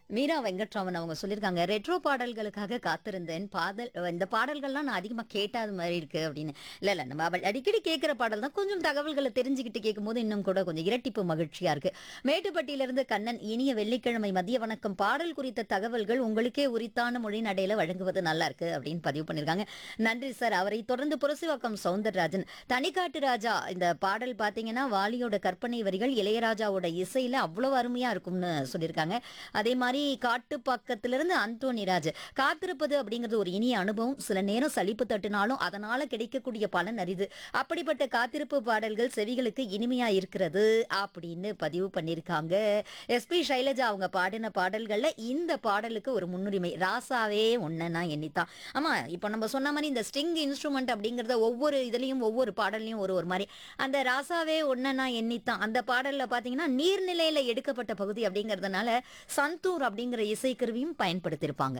மீரா வெங்கட்ராமன் அவங்க சொல்லியிருக்காங்க ரெட்ரோ பாடல்களுக்காக காத்திருந்தேன் பாடல் இந்த பாடல்கள்லாம் நான் அதிகமாக கேட்டாத மாதிரி இருக்கு அப்படின்னு இல்லை இல்லை நம்ம அவள் அடிக்கடி கேட்குற பாடல் தான் கொஞ்சம் தகவல்களை தெரிஞ்சுக்கிட்டு கேட்கும்போது இன்னும் கூட கொஞ்சம் இரட்டிப்பு மகிழ்ச்சியா இருக்கு மேட்டுப்பட்டியிலிருந்து கண்ணன் இனிய வெள்ளிக்கிழமை மதிய வணக்கம் பாடல் குறித்த தகவல்கள் உங்களுக்கே உரித்தான மொழி நடையில வழங்குவது நல்லா இருக்கு அப்படின்னு பதிவு பண்ணியிருக்காங்க நன்றி சார் அவரை தொடர்ந்து புரசிவாக்கம் சவுந்தரராஜன் தனிக்காட்டு ராஜா இந்த பாடல் பார்த்தீங்கன்னா வாலியோட கற்பனை வரிகள் இளையராஜாவோட இசையில அவ்வளவு அருமையா இருக்கும்னு சொல்லியிருக்காங்க அதே மாதிரி காட்டு பக்கத்திலிருந்து அந்தோனி ராஜ் காத்திருப்பது அப்படிங்கிறது ஒரு இனிய அனுபவம் சில நேரம் சலிப்பு தட்டினாலும் அதனால கிடைக்கக்கூடிய பலன் அரிது அப்படிப்பட்ட காத்திருப்பு பாடல்கள் செவிகளுக்கு இனிமையா இருக்கிறது அப்படின்னு பதிவு பண்ணியிருக்காங்க எஸ்பி சைலஜா அவங்க பாடின பாடல்கள்ல இந்த பாடலுக்கு ஒரு முன்னுரிமை ராசாவே ஒன்னா எண்ணித்தான் ஆமா இப்போ நம்ம சொன்ன மாதிரி இந்த ஸ்ட்ரிங் இன்ஸ்ட்ருமெண்ட் அப்படிங்கறத ஒவ்வொரு இதுலயும் ஒவ்வொரு பாடல்லையும் ஒரு ஒரு மாதிரி அந்த ராசாவே ஒன்னா எண்ணித்தான் அந்த பாடல்ல பாத்தீங்கன்னா நீர்நிலையில எடுக்கப்பட்ட பகுதி அப்படிங்கறதுனால சந்தூர் அப்படிங்கிற இசைக்கருவியும் பயன்படுத்தியிருப்பாங்க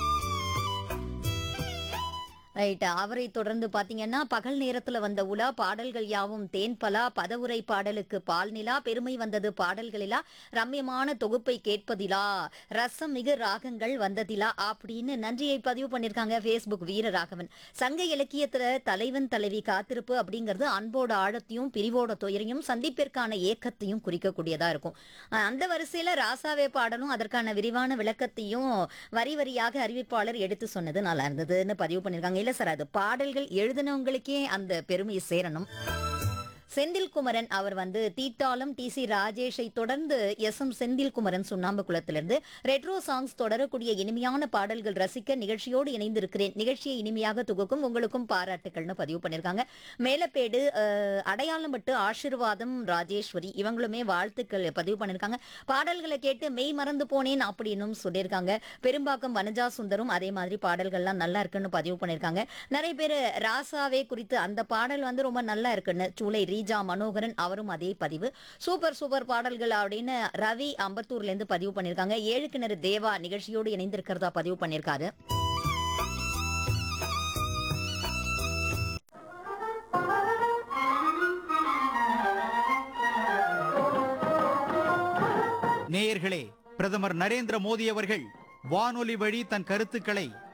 ரைட் அவரை தொடர்ந்து பாத்தீங்கன்னா பகல் நேரத்துல வந்த உலா பாடல்கள் யாவும் தேன்பலா பதவுரை பாடலுக்கு பால் நிலா பெருமை வந்தது பாடல்களிலா ரம்யமான தொகுப்பை கேட்பதிலா ரசம் மிகு ராகங்கள் வந்ததிலா அப்படின்னு நன்றியை பதிவு பண்ணிருக்காங்க ஃபேஸ்புக் வீரராகவன் சங்க இலக்கியத்துல தலைவன் தலைவி காத்திருப்பு அப்படிங்கிறது அன்போட ஆழத்தையும் பிரிவோட துயரையும் சந்திப்பிற்கான ஏக்கத்தையும் குறிக்கக்கூடியதா இருக்கும் அஹ் அந்த வரிசையில ராசாவே பாடலும் அதற்கான விரிவான விளக்கத்தையும் வரி வரியாக அறிவிப்பாளர் எடுத்து சொன்னது நல்லா இருந்ததுன்னு பதிவு பண்ணிருக்காங்க இல்ல சார் அது பாடல்கள் எழுதினவங்களுக்கே அந்த பெருமை சேரணும் செந்தில்குமரன் அவர் வந்து தீட்டாலம் டி சி ராஜேஷை தொடர்ந்து எஸ் எம் செந்தில்குமரன் சுண்ணாம்புக்குளத்திலிருந்து ரெட்ரோ சாங்ஸ் தொடரக்கூடிய இனிமையான பாடல்கள் ரசிக்க நிகழ்ச்சியோடு இணைந்திருக்கிறேன் நிகழ்ச்சியை இனிமையாக துவக்கும் உங்களுக்கும் பாராட்டுக்கள்னு பதிவு பண்ணிருக்காங்க மேலப்பேடு அஹ், அடையாளம் பட்டு ஆசிர்வாதம் ராஜேஸ்வரி இவங்களுமே வாழ்த்துக்கள் பதிவு பண்ணிருக்காங்க பாடல்களை கேட்டு மெய் மறந்து போனேன் அப்படின்னும் சொல்லியிருக்காங்க பெரும்பாக்கம் வனஜா சுந்தரும் அதே மாதிரி பாடல்கள்லாம் நல்லா இருக்குன்னு பதிவு பண்ணிருக்காங்க நிறைய பேர் ராசாவே குறித்து அந்த பாடல் வந்து ரொம்ப நல்லா இருக்குன்னு சூளை ரீஜா மனோகரன் அவரும் அதே பதிவு சூப்பர் சூப்பர் பாடல்கள் அப்படின்னு ரவி அம்பத்தூர்ல இருந்து பதிவு பண்ணிருக்காங்க ஏழு கிணறு தேவா நிகழ்ச்சியோடு இணைந்திருக்கிறதா பதிவு பண்ணிருக்காரு நேயர்களே பிரதமர் நரேந்திர மோடி அவர்கள் வானொலி வழி தன் கருத்துக்களை